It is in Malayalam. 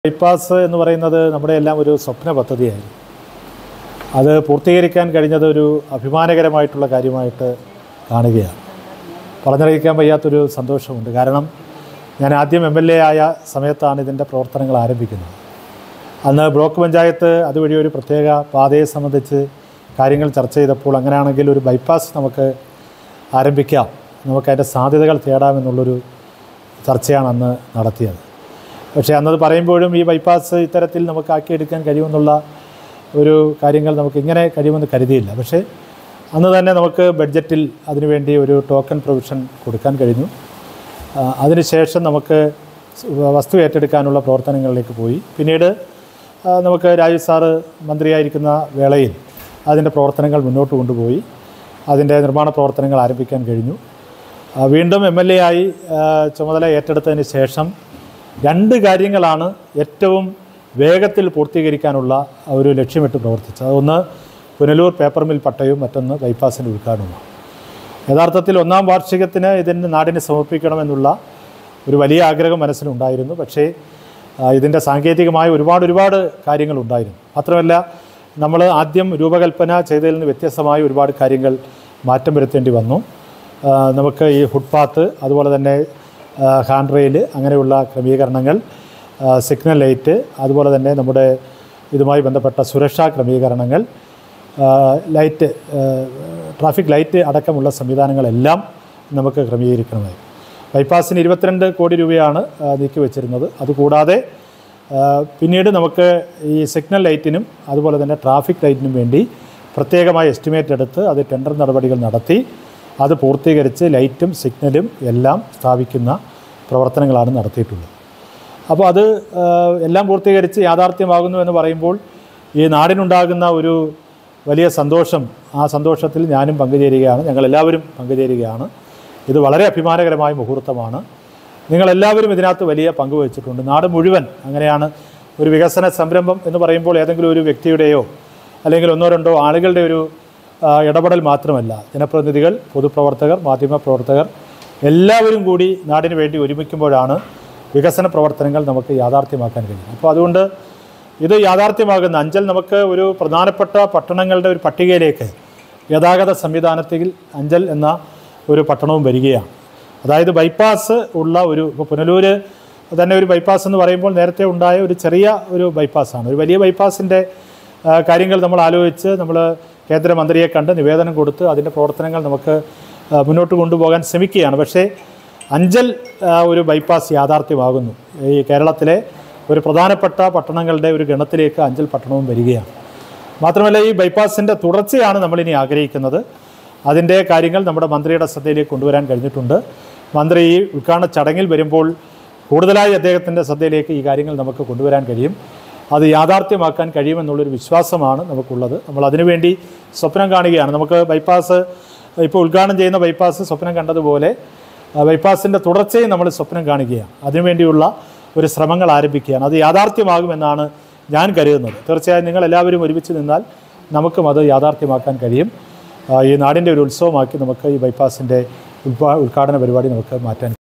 ബൈപ്പാസ് എന്ന് പറയുന്നത് നമ്മുടെ എല്ലാം ഒരു സ്വപ്ന പദ്ധതിയായിരുന്നു അത് പൂർത്തീകരിക്കാൻ കഴിഞ്ഞത് ഒരു അഭിമാനകരമായിട്ടുള്ള കാര്യമായിട്ട് കാണുകയാണ് പറഞ്ഞറിയിക്കാൻ വയ്യാത്തൊരു സന്തോഷമുണ്ട് കാരണം ഞാൻ ആദ്യം എം എൽ എ ആയ സമയത്താണ് ഇതിൻ്റെ പ്രവർത്തനങ്ങൾ ആരംഭിക്കുന്നത് അന്ന് ബ്ലോക്ക് പഞ്ചായത്ത് അതുവഴി ഒരു പ്രത്യേക പാതയെ സംബന്ധിച്ച് കാര്യങ്ങൾ ചർച്ച ചെയ്തപ്പോൾ അങ്ങനെയാണെങ്കിൽ ഒരു ബൈപ്പാസ് നമുക്ക് ആരംഭിക്കാം നമുക്ക് അതിൻ്റെ സാധ്യതകൾ തേടാമെന്നുള്ളൊരു ചർച്ചയാണ് അന്ന് നടത്തിയത് പക്ഷേ അന്നത് പറയുമ്പോഴും ഈ ബൈപ്പാസ് ഇത്തരത്തിൽ നമുക്ക് ആക്കിയെടുക്കാൻ കഴിയുമെന്നുള്ള ഒരു കാര്യങ്ങൾ നമുക്ക് ഇങ്ങനെ കഴിയുമെന്ന് കരുതിയില്ല പക്ഷേ അന്ന് തന്നെ നമുക്ക് ബഡ്ജറ്റിൽ അതിനുവേണ്ടി ഒരു ടോക്കൺ പ്രൊവിഷൻ കൊടുക്കാൻ കഴിഞ്ഞു ആ, അതിനുശേഷം നമുക്ക് സ് വസ്തു ഏറ്റെടുക്കാനുള്ള പ്രവർത്തനങ്ങളിലേക്ക് പോയി പിന്നീട് ആ, നമുക്ക് രാജീവ് സാറ് മന്ത്രിയായിരിക്കുന്ന വേളയിൽ അതിൻ്റെ പ്രവർത്തനങ്ങൾ മുന്നോട്ട് കൊണ്ടുപോയി അതിൻ്റെ നിർമ്മാണ പ്രവർത്തനങ്ങൾ ആരംഭിക്കാൻ കഴിഞ്ഞു ആ, വീണ്ടും എം എൽ എ ആയി ആ, ചുമതല ഏറ്റെടുത്തതിന് ശേഷം രണ്ട് കാര്യങ്ങളാണ് ഏറ്റവും വേഗത്തിൽ പൂർത്തീകരിക്കാനുള്ള ഒരു ലക്ഷ്യമിട്ട് പ്രവർത്തിച്ചത് ഒന്ന് പുനലൂർ പേപ്പർ മിൽ പട്ടയവും മറ്റൊന്ന് ബൈപ്പാസിൻ്റെ ഉദ്ഘാടനവുമാണ് യഥാർത്ഥത്തിൽ ഒന്നാം വാർഷികത്തിന് ഇതിന് നാടിന് സമർപ്പിക്കണമെന്നുള്ള ഒരു വലിയ ആഗ്രഹം മനസ്സിലുണ്ടായിരുന്നു പക്ഷേ ആ, ഇതിൻ്റെ സാങ്കേതികമായ ഒരുപാട് ഒരുപാട് കാര്യങ്ങളുണ്ടായിരുന്നു മാത്രമല്ല നമ്മൾ ആദ്യം രൂപകൽപ്പന ചെയ്തതിൽ നിന്ന് വ്യത്യസ്തമായ ഒരുപാട് കാര്യങ്ങൾ മാറ്റം വരുത്തേണ്ടി വന്നു ആ, നമുക്ക് ഈ ഫുട്പാത്ത് അതുപോലെ തന്നെ ആ, ഹാൻഡ് റെയിൽ അങ്ങനെയുള്ള ക്രമീകരണങ്ങൾ ആ, സിഗ്നൽ ലൈറ്റ് അതുപോലെ തന്നെ നമ്മുടെ ഇതുമായി ബന്ധപ്പെട്ട സുരക്ഷാ ക്രമീകരണങ്ങൾ ആ, ലൈറ്റ് ആ, ട്രാഫിക് ലൈറ്റ് അടക്കമുള്ള സംവിധാനങ്ങളെല്ലാം നമുക്ക് ക്രമീകരിക്കണമായി ബൈപ്പാസിന് ഇരുപത്തിരണ്ട് കോടി രൂപയാണ് ആ, നീക്കി വെച്ചിരുന്നത് അതുകൂടാതെ ആ, പിന്നീട് നമുക്ക് ഈ സിഗ്നൽ ലൈറ്റിനും അതുപോലെ തന്നെ ട്രാഫിക് ലൈറ്റിനും വേണ്ടി പ്രത്യേകമായ എസ്റ്റിമേറ്റ് എടുത്ത് അത് ടെൻഡർ നടപടികൾ നടത്തി അത് പൂർത്തീകരിച്ച് ലൈറ്റും സിഗ്നലും എല്ലാം സ്ഥാപിക്കുന്ന പ്രവർത്തനങ്ങളാണ് നടത്തിയിട്ടുള്ളത് അപ്പോൾ അത് ആ, എല്ലാം പൂർത്തീകരിച്ച് യാഥാർത്ഥ്യമാകുന്നു എന്ന് പറയുമ്പോൾ ഈ നാടിനുണ്ടാകുന്ന ഒരു വലിയ സന്തോഷം ആ സന്തോഷത്തിൽ ഞാനും പങ്കുചേരുകയാണ് ഞങ്ങളെല്ലാവരും പങ്കുചേരുകയാണ് ഇത് വളരെ അഭിമാനകരമായ മുഹൂർത്തമാണ് നിങ്ങളെല്ലാവരും ഇതിനകത്ത് വലിയ പങ്ക് വഹിച്ചിട്ടുണ്ട് നാട് മുഴുവൻ അങ്ങനെയാണ് ഒരു വികസന സംരംഭം എന്ന് പറയുമ്പോൾ ഏതെങ്കിലും ഒരു വ്യക്തിയുടെയോ അല്ലെങ്കിൽ ഒന്നോ രണ്ടോ ആളുകളുടെ ഒരു ആ, ഇടപെടൽ മാത്രമല്ല ജനപ്രതിനിധികൾ പൊതുപ്രവർത്തകർ മാധ്യമപ്രവർത്തകർ എല്ലാവരും കൂടി നാടിന് വേണ്ടി ഒരുമിക്കുമ്പോഴാണ് വികസന പ്രവർത്തനങ്ങൾ നമുക്ക് യാഥാർത്ഥ്യമാക്കാൻ കഴിയും അപ്പോൾ അതുകൊണ്ട് ഇത് യാഥാർത്ഥ്യമാകുന്ന അഞ്ചൽ നമുക്ക് ഒരു പ്രധാനപ്പെട്ട പട്ടണങ്ങളുടെ ഒരു പട്ടികയിലേക്ക് ഗതാഗത സംവിധാനത്തിൽ അഞ്ചൽ എന്ന ഒരു പട്ടണവും വരികയാണ് അതായത് ബൈപ്പാസ് ഉള്ള ഒരു ഇപ്പോൾ പുനലൂര് തന്നെ ഒരു ബൈപ്പാസ് എന്ന് പറയുമ്പോൾ നേരത്തെ ഉണ്ടായ ഒരു ചെറിയ ഒരു ബൈപ്പാസാണ് ഒരു വലിയ ബൈപ്പാസിൻ്റെ ആ, കാര്യങ്ങൾ നമ്മൾ ആലോചിച്ച് നമ്മൾ കേന്ദ്രമന്ത്രിയെ കണ്ട് നിവേദനം കൊടുത്ത് അതിൻ്റെ പ്രവർത്തനങ്ങൾ നമുക്ക് ആ, മുന്നോട്ട് കൊണ്ടുപോകാൻ ശ്രമിക്കുകയാണ് പക്ഷേ അഞ്ചൽ ആ, ഒരു ബൈപ്പാസ് യാഥാർത്ഥ്യമാകുന്നു ഈ കേരളത്തിലെ ഒരു പ്രധാനപ്പെട്ട പട്ടണങ്ങളുടെ ഒരു ഗണത്തിലേക്ക് അഞ്ചൽ പട്ടണവും വരികയാണ് മാത്രമല്ല ഈ ബൈപ്പാസിൻ്റെ തുടർച്ചയാണ് നമ്മളിനി ആഗ്രഹിക്കുന്നത് അതിൻ്റെ കാര്യങ്ങൾ നമ്മുടെ മന്ത്രിയുടെ ശ്രദ്ധയിലേക്ക് കൊണ്ടുവരാൻ കഴിഞ്ഞിട്ടുണ്ട് മന്ത്രി ഈ ഉദ്ഘാടന ചടങ്ങിൽ വരുമ്പോൾ കൂടുതലായി അദ്ദേഹത്തിൻ്റെ ശ്രദ്ധയിലേക്ക് ഈ കാര്യങ്ങൾ നമുക്ക് കൊണ്ടുവരാൻ കഴിയും അത് യാഥാർത്ഥ്യമാക്കാൻ കഴിയുമെന്നുള്ളൊരു വിശ്വാസമാണ് നമുക്കുള്ളത് നമ്മൾ അതിനുവേണ്ടി സ്വപ്നം കാണുകയാണ് നമുക്ക് ബൈപ്പാസ് ഇപ്പോൾ ഉദ്ഘാടനം ചെയ്യുന്ന ബൈപ്പാസ് സ്വപ്നം കണ്ടതുപോലെ ആ, ബൈപ്പാസിൻ്റെ തുടർച്ചയും നമ്മൾ സ്വപ്നം കാണുകയാണ് അതിനുവേണ്ടിയുള്ള ഒരു ശ്രമങ്ങൾ ആരംഭിക്കുകയാണ് അത് യാഥാർത്ഥ്യമാകുമെന്നാണ് ഞാൻ കരുതുന്നത് തീർച്ചയായും നിങ്ങൾ എല്ലാവരും ഒരുമിച്ച് നിന്നാൽ നമുക്കും അത് യാഥാർത്ഥ്യമാക്കാൻ കഴിയും ആ, ഈ നാടിൻ്റെ ഒരു ഉത്സവമാക്കി നമുക്ക് ഈ ബൈപ്പാസിൻ്റെ ഉദ്ഘാടന പരിപാടി നമുക്ക് മാറ്റാൻ